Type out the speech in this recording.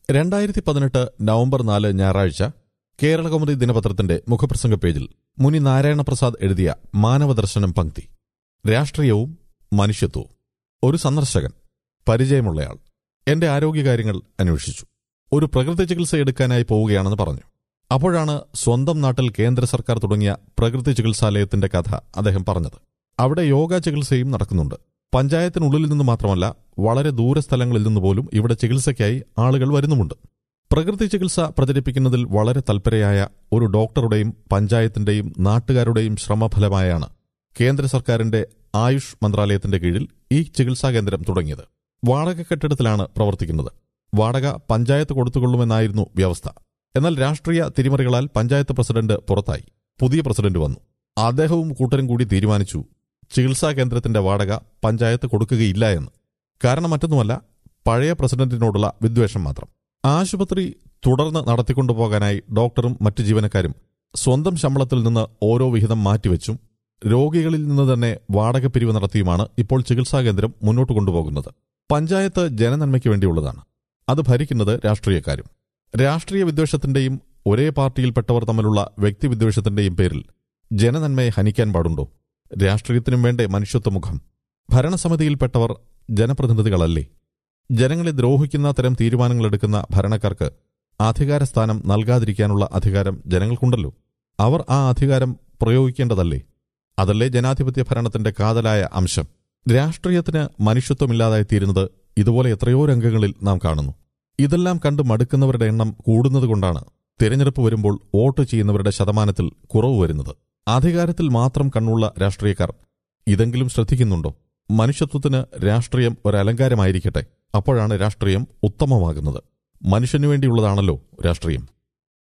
രണ്ടായിരത്തി പതിനെട്ട് നവംബർ നാല് ഞായറാഴ്ച കേരളകൗമുദി ദിനപത്രത്തിന്റെ മുഖപ്രസംഗ പേജിൽ മുനി നാരായണപ്രസാദ് എഴുതിയ മാനവദർശനം പങ്ക്തി രാഷ്ട്രീയവും മനുഷ്യത്വവും ഒരു സന്ദർശകൻ പരിചയമുള്ളയാൾ എന്റെ ആരോഗ്യകാര്യങ്ങൾ അന്വേഷിച്ചു ഒരു പ്രകൃതി ചികിത്സ എടുക്കാനായി പോവുകയാണെന്ന് പറഞ്ഞു അപ്പോഴാണ് സ്വന്തം നാട്ടിൽ കേന്ദ്ര സർക്കാർ തുടങ്ങിയ പ്രകൃതി ചികിത്സാലയത്തിന്റെ കഥ അദ്ദേഹം പറഞ്ഞത് അവിടെ യോഗ ചികിത്സയും നടക്കുന്നുണ്ട് പഞ്ചായത്തിനുള്ളിൽ നിന്ന് മാത്രമല്ല വളരെ ദൂരസ്ഥലങ്ങളിൽ നിന്ന് പോലും ഇവിടെ ചികിത്സയ്ക്കായി ആളുകൾ വരുന്നുമുണ്ട് പ്രകൃതി ചികിത്സ പ്രചരിപ്പിക്കുന്നതിൽ വളരെ തൽപരയായ ഒരു ഡോക്ടറുടെയും പഞ്ചായത്തിന്റെയും നാട്ടുകാരുടെയും ശ്രമഫലമായാണ് കേന്ദ്ര സർക്കാരിന്റെ ആയുഷ് മന്ത്രാലയത്തിന്റെ കീഴിൽ ഈ ചികിത്സാ കേന്ദ്രം തുടങ്ങിയത് വാടക കെട്ടിടത്തിലാണ് പ്രവർത്തിക്കുന്നത് വാടക പഞ്ചായത്ത് കൊടുത്തുകൊള്ളുമെന്നായിരുന്നു വ്യവസ്ഥ എന്നാൽ രാഷ്ട്രീയ തിരിമറികളാൽ പഞ്ചായത്ത് പ്രസിഡന്റ് പുറത്തായി പുതിയ പ്രസിഡന്റ് വന്നു അദ്ദേഹവും കൂട്ടരും കൂടി തീരുമാനിച്ചു ചികിത്സാ കേന്ദ്രത്തിന്റെ വാടക പഞ്ചായത്ത് കൊടുക്കുകയില്ല എന്ന് കാരണം മറ്റൊന്നുമല്ല പഴയ പ്രസിഡന്റിനോടുള്ള വിദ്വേഷം മാത്രം ആശുപത്രി തുടർന്ന് നടത്തിക്കൊണ്ടുപോകാനായി ഡോക്ടറും മറ്റു ജീവനക്കാരും സ്വന്തം ശമ്പളത്തിൽ നിന്ന് ഓരോ വിഹിതം മാറ്റിവെച്ചും രോഗികളിൽ നിന്ന് തന്നെ വാടക പിരിവ് നടത്തിയുമാണ് ഇപ്പോൾ ചികിത്സാ കേന്ദ്രം മുന്നോട്ട് കൊണ്ടുപോകുന്നത് പഞ്ചായത്ത് ജനനന്മയ്ക്ക് വേണ്ടിയുള്ളതാണ് അത് ഭരിക്കുന്നത് രാഷ്ട്രീയക്കാരും രാഷ്ട്രീയ വിദ്വേഷത്തിന്റെയും ഒരേ പാർട്ടിയിൽപ്പെട്ടവർ തമ്മിലുള്ള വ്യക്തിവിദ്വേഷത്തിന്റെയും പേരിൽ ജനനന്മയെ ഹനിക്കാൻ പാടുണ്ടോ രാഷ്ട്രീയത്തിനും വേണ്ടേ മനുഷ്യത്വമുഖം ഭരണസമിതിയിൽപ്പെട്ടവർ ജനപ്രതിനിധികളല്ലേ ജനങ്ങളെ ദ്രോഹിക്കുന്ന തരം തീരുമാനങ്ങളെടുക്കുന്ന ഭരണക്കാർക്ക് അധികാരസ്ഥാനം നൽകാതിരിക്കാനുള്ള അധികാരം ജനങ്ങൾക്കുണ്ടല്ലോ അവർ ആ അധികാരം പ്രയോഗിക്കേണ്ടതല്ലേ അതല്ലേ ജനാധിപത്യ ഭരണത്തിന്റെ കാതലായ അംശം രാഷ്ട്രീയത്തിന് മനുഷ്യത്വമില്ലാതായിത്തീരുന്നത് ഇതുപോലെ എത്രയോ രംഗങ്ങളിൽ നാം കാണുന്നു ഇതെല്ലാം കണ്ട് മടുക്കുന്നവരുടെ എണ്ണം കൂടുന്നതുകൊണ്ടാണ് തിരഞ്ഞെടുപ്പ് വരുമ്പോൾ വോട്ട് ചെയ്യുന്നവരുടെ ശതമാനത്തിൽ കുറവ് വരുന്നത് അധികാരത്തിൽ മാത്രം കണ്ണുള്ള രാഷ്ട്രീയക്കാർ ഇതെങ്കിലും ശ്രദ്ധിക്കുന്നുണ്ടോ മനുഷ്യത്വത്തിന് രാഷ്ട്രീയം ഒരലങ്കാരമായിരിക്കട്ടെ അപ്പോഴാണ് രാഷ്ട്രീയം ഉത്തമമാകുന്നത് മനുഷ്യനു വേണ്ടിയുള്ളതാണല്ലോ രാഷ്ട്രീയം